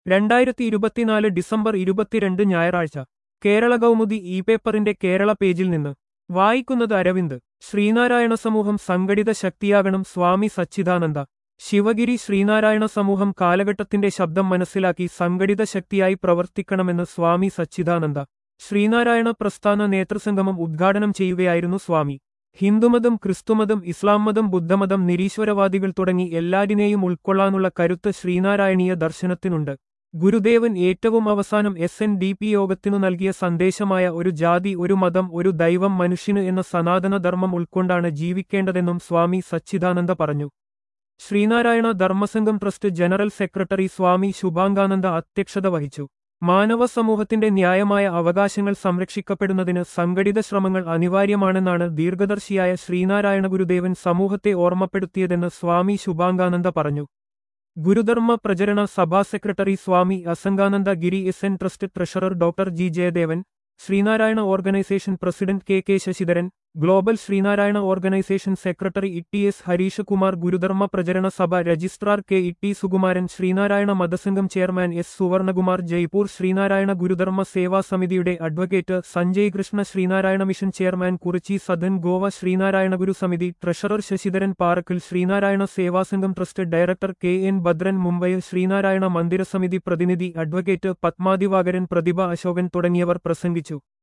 രണ്ടായിരത്തി ഇരുപത്തിനാല് ഡിസംബർ ഇരുപത്തിരണ്ട് ഞായറാഴ്ച കേരള കൗമുദി ഇ പേപ്പറിന്റെ കേരള പേജിൽ നിന്ന് വായിക്കുന്നത് അരവിന്ദ് ശ്രീനാരായണ സമൂഹം സംഘടിത ശക്തിയാകണം സ്വാമി സച്ചിദാനന്ദ ശിവഗിരി ശ്രീനാരായണ സമൂഹം കാലഘട്ടത്തിന്റെ ശബ്ദം മനസ്സിലാക്കി സംഘടിത ശക്തിയായി പ്രവർത്തിക്കണമെന്ന് സ്വാമി സച്ചിദാനന്ദ ശ്രീനാരായണ പ്രസ്ഥാന നേതൃസംഗമം ഉദ്ഘാടനം ചെയ്യുകയായിരുന്നു സ്വാമി ഹിന്ദുമതം ക്രിസ്തുമതം ഇസ്ലാം മതം ബുദ്ധമതം നിരീശ്വരവാദികൾ തുടങ്ങി എല്ലാരിനെയും ഉൾക്കൊള്ളാനുള്ള കരുത്ത് ശ്രീനാരായണീയ ദർശനത്തിനുണ്ട് ഗുരുദേവൻ ഏറ്റവും അവസാനം എസ് എൻ ഡി പി യോഗത്തിനു നൽകിയ സന്ദേശമായ ഒരു ജാതി ഒരു മതം ഒരു ദൈവം മനുഷ്യന് എന്ന സനാതന ധർമ്മം ഉൾക്കൊണ്ടാണ് ജീവിക്കേണ്ടതെന്നും സ്വാമി സച്ചിദാനന്ദ പറഞ്ഞു Sreenarayana Dharmasangham trust general secretary Swami Subhangananda അധ്യക്ഷത വഹിച്ചു മാനവ സമൂഹത്തിന്റെ ന്യായമായ അവകാശങ്ങൾ സംരക്ഷിക്കപ്പെടുന്നതിന് സംഘടിത ശ്രമങ്ങൾ അനിവാര്യമാണെന്നാണ് ദീർഘദർശിയായ ശ്രീനാരായണ ഗുരുദേവൻ സമൂഹത്തെ ഓർമ്മപ്പെടുത്തിയതെന്ന് സ്വാമി ശുഭാംഗാനന്ദ പറഞ്ഞു Gurudharma Pracharana Sabha secretary Swami Asangananda Giri S N trust treasurer doctor G Jayadevan Sreenarayana organisation president K K Sasidharan global Sreenarayana organisation secretary E S Harish Kumar Gurudharma Pracharana Sabha registrar K E Sukumaran Sreenarayana Mathasangham chairman S Suvarnakumar Jaipur Sreenarayana Gurudharma Seva സമിതിയുടെ advocate Sanjay Krishna Sreenarayana mission chairman Kurichi Sadan Goa Sreenarayana Guru Samithi treasurer Sasidharan Parakkal Sreenarayana Sevasangham trust director K N Bhadran Mumbai Sreenarayana മന്ദിര Samithi പ്രതിനിധി അഡ്വക്കേറ്റ് പത്മാദിവാകരൻ പ്രതിഭ അശോകൻ തുടങ്ങിയവർ പ്രസംഗിച്ചു